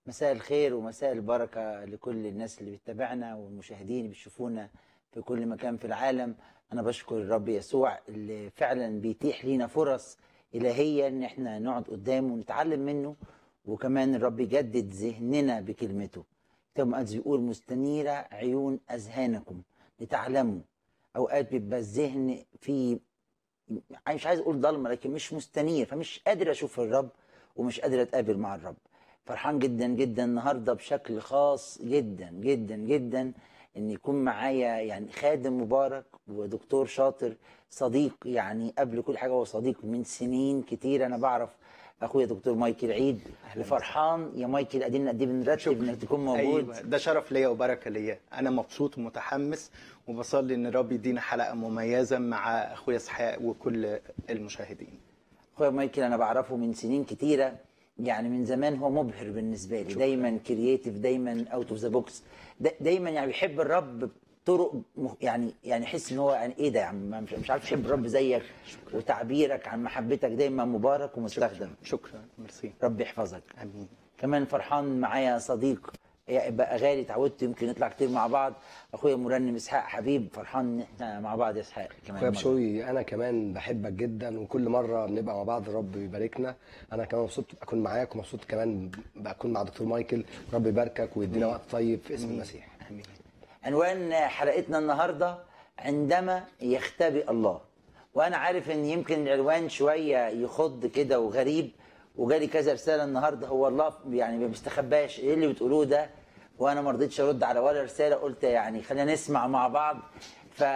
مساء الخير ومساء البركة لكل الناس اللي بتتابعنا والمشاهدين اللي بيشوفونا في كل مكان في العالم أنا بشكر الرب يسوع اللي فعلا بيتيح لينا فرص إلهية إن إحنا نقعد قدامه ونتعلم منه وكمان الرب يجدد ذهننا بكلمته كتاب المقدس بيقول مستنيرة عيون أذهانكم لتعلموا أوقات بيبقى الذهن فيه مش عايز أقول ضلمة لكن مش مستنير فمش قادر أشوف الرب ومش قادر أتقابل مع الرب فرحان جدا جدا النهارده بشكل خاص جدا جدا جدا ان يكون معايا يعني خادم مبارك ودكتور شاطر صديق يعني قبل كل حاجه هو صديق من سنين كتير انا بعرف اخويا دكتور مايكل عيد وفرحان يا مايكل قاعدين قد ايه بنرتب انك تكون موجود ايوه ده شرف ليا وبركه ليا انا مبسوط ومتحمس وبصلي ان الرب يدينا حلقه مميزه مع اخويا اسحاق وكل المشاهدين اخويا مايكل انا بعرفه من سنين كتيره يعني من زمان هو مبهر بالنسبه لي شكراً. دايما كرييتيف دايما اوت اوف ذا بوكس دايما يعني بيحب الرب بطرق مخ- يعني يعني يحس ان هو يعني ايه ده يا عم مش مش عارف يحب الرب زيك وتعبيرك عن محبتك دايما مبارك ومستخدم شكرا ميرسي رب يحفظك امين كمان فرحان معايا صديق بقى غالي اتعودت يمكن نطلع كتير مع بعض اخويا مرنم اسحاق حبيب فرحان ان احنا مع بعض يا اسحاق كمان اخويا مرة. بشوي انا كمان بحبك جدا وكل مره بنبقى مع بعض الرب يباركنا انا كمان مبسوط اكون معاك ومبسوط كمان بكون مع دكتور مايكل رب يباركك ويدينا وقت طيب في اسم المسيح امين عنوان حلقتنا النهارده عندما يختبئ الله وانا عارف ان يمكن العنوان شويه يخض كده وغريب وجالي كذا رساله النهارده هو الله يعني ما بيستخباش ايه اللي بتقولوه ده وانا ما رضيتش ارد على ولا رساله قلت يعني خلينا نسمع مع بعض